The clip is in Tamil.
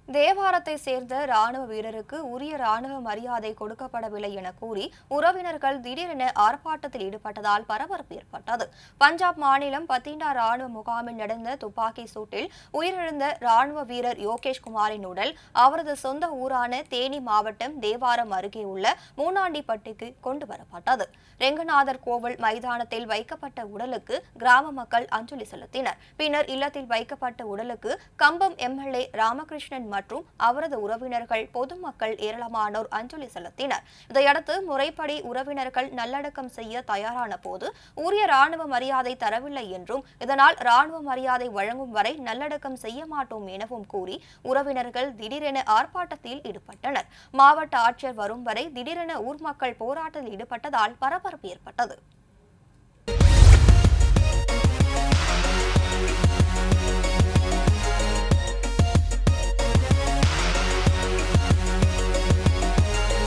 தேவாரத்தை சேர்ந்த ராணுவ வீரருக்கு உரிய ராணுவ மரியாதை கொடுக்கப்படவில்லை என கூறி உறவினர்கள் திடீரென ஆர்ப்பாட்டத்தில் ஈடுபட்டதால் பரபரப்பு ஏற்பட்டது பஞ்சாப் மாநிலம் பத்திண்டா ராணுவ முகாமில் நடந்த துப்பாக்கி சூட்டில் உயிரிழந்த ராணுவ வீரர் யோகேஷ் குமாரின் உடல் அவரது சொந்த ஊரான தேனி மாவட்டம் தேவாரம் அருகே உள்ள மூனாண்டிப்பட்டிக்கு கொண்டு வரப்பட்டது ரெங்கநாதர் கோவில் மைதானத்தில் வைக்கப்பட்ட உடலுக்கு கிராம மக்கள் அஞ்சலி செலுத்தினர் பின்னர் இல்லத்தில் வைக்கப்பட்ட உடலுக்கு கம்பம் எம்எல்ஏ ராமகிருஷ்ணன் மற்றும் அவரது உறவினர்கள் பொதுமக்கள் ஏராளமானோர் அஞ்சலி செலுத்தினர் இதையடுத்து முறைப்படி உறவினர்கள் நல்லடக்கம் செய்ய தயாரான போது உரிய ராணுவ மரியாதை தரவில்லை என்றும் இதனால் ராணுவ மரியாதை வழங்கும் வரை நல்லடக்கம் செய்ய மாட்டோம் எனவும் கூறி உறவினர்கள் திடீரென ஆர்ப்பாட்டத்தில் ஈடுபட்டனர் மாவட்ட ஆட்சியர் வரும் வரை திடீரென ஊர் மக்கள் போராட்டத்தில் ஈடுபட்டதால் பரபரப்பு ஏற்பட்டது